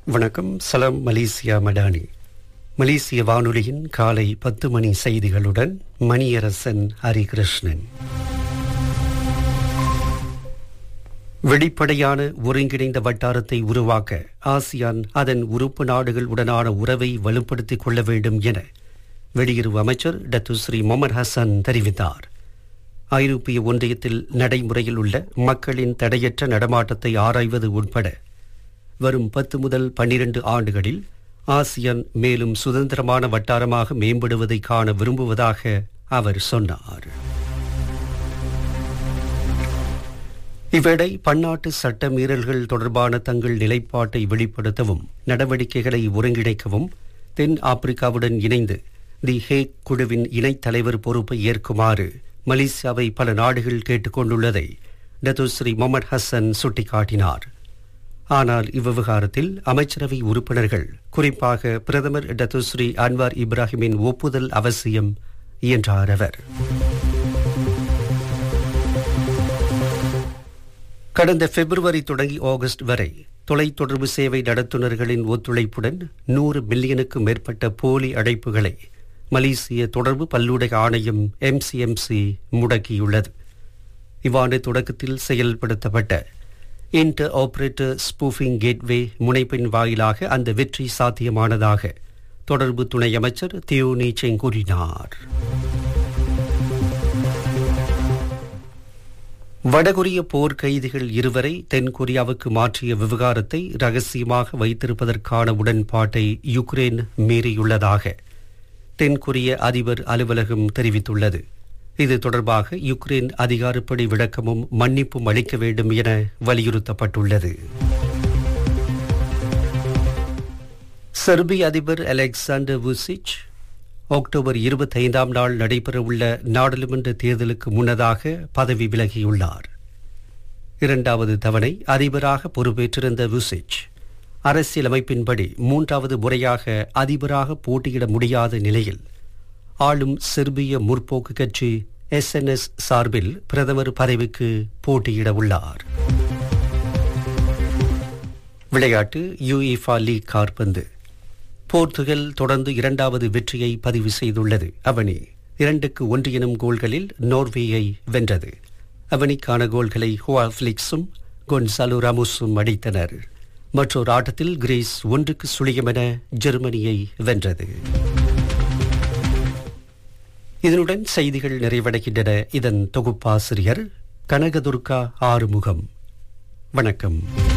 வணக்கம் சலாம் மலேசியா மடானி மலேசிய வானொலியின் காலை பத்து மணி செய்திகளுடன் மணியரசன் ஹரிகிருஷ்ணன் வெளிப்படையான ஒருங்கிணைந்த வட்டாரத்தை உருவாக்க ஆசியான் அதன் உறுப்பு நாடுகளுடனான உறவை வலுப்படுத்திக் கொள்ள வேண்டும் என வெளியுறவு அமைச்சர் டத்துஸ்ரீ முகமது ஹசன் தெரிவித்தார் ஐரோப்பிய ஒன்றியத்தில் நடைமுறையில் உள்ள மக்களின் தடையற்ற நடமாட்டத்தை ஆராய்வது உட்பட வரும் பத்து முதல் பன்னிரண்டு ஆண்டுகளில் ஆசியான் மேலும் சுதந்திரமான வட்டாரமாக மேம்படுவதை காண விரும்புவதாக அவர் சொன்னார் இவ்வேளை பன்னாட்டு சட்ட மீறல்கள் தொடர்பான தங்கள் நிலைப்பாட்டை வெளிப்படுத்தவும் நடவடிக்கைகளை ஒருங்கிணைக்கவும் தென் ஆப்பிரிக்காவுடன் இணைந்து தி ஹேக் குழுவின் இணைத் தலைவர் பொறுப்பை ஏற்குமாறு மலேசியாவை பல நாடுகள் கேட்டுக்கொண்டுள்ளதை டத்துஸ்ரீ முகமது ஹசன் சுட்டிக்காட்டினார் ஆனால் இவ்விவகாரத்தில் அமைச்சரவை உறுப்பினர்கள் குறிப்பாக பிரதமர் டத்துஸ்ரீ அன்வார் இப்ராஹிமின் ஒப்புதல் அவசியம் என்றார் அவர் கடந்த பிப்ரவரி தொடங்கி ஆகஸ்ட் வரை தொலைத்தொடர்பு சேவை நடத்துனர்களின் ஒத்துழைப்புடன் நூறு மில்லியனுக்கு மேற்பட்ட போலி அழைப்புகளை மலேசிய தொடர்பு பல்லூடக ஆணையம் எம்சிஎம்சி முடக்கியுள்ளது இவ்வாண்டு தொடக்கத்தில் செயல்படுத்தப்பட்ட இன்டர் ஆபரேட்டர் ஸ்பூஃபிங் கேட்வே முனைப்பின் வாயிலாக அந்த வெற்றி சாத்தியமானதாக தொடர்பு துணை அமைச்சர் தியோனி செங் கூறினார் வடகொரிய போர் கைதிகள் இருவரை தென்கொரியாவுக்கு மாற்றிய விவகாரத்தை ரகசியமாக வைத்திருப்பதற்கான உடன்பாட்டை யுக்ரைன் மீறியுள்ளதாக தென்கொரிய அதிபர் அலுவலகம் தெரிவித்துள்ளது இது தொடர்பாக யுக்ரைன் அதிகாரப்படி விளக்கமும் மன்னிப்பும் அளிக்க வேண்டும் என வலியுறுத்தப்பட்டுள்ளது செர்பிய அதிபர் அலெக்சாண்டர் vucic அக்டோபர் இருபத்தைந்தாம் நாள் நடைபெறவுள்ள நாடாளுமன்ற தேர்தலுக்கு முன்னதாக பதவி விலகியுள்ளார் இரண்டாவது தவணை அதிபராக பொறுப்பேற்றிருந்த vucic அரசியலமைப்பின்படி மூன்றாவது முறையாக அதிபராக போட்டியிட முடியாத நிலையில் ஆளும் செர்பிய முற்போக்கு கட்சி எஸ்என்எஸ் சார்பில் பிரதமர் பதவிக்கு போட்டியிட உள்ளார் விளையாட்டு யுஇஃபா லீக் கார்பந்து போர்த்துகல் தொடர்ந்து இரண்டாவது வெற்றியை பதிவு செய்துள்ளது அவனி இரண்டுக்கு ஒன்று எனும் கோல்களில் நோர்வேயை வென்றது அவனிக்கான கோல்களை ஹுவா பிளிக்ஸும் கொன்சாலோ ராமுஸும் அடித்தனர் மற்றொரு ஆட்டத்தில் கிரீஸ் ஒன்றுக்கு சுழியம் என ஜெர்மனியை வென்றது இதனுடன் செய்திகள் நிறைவடைகின்றன இதன் தொகுப்பாசிரியர் கனகதுர்கா ஆறுமுகம் வணக்கம்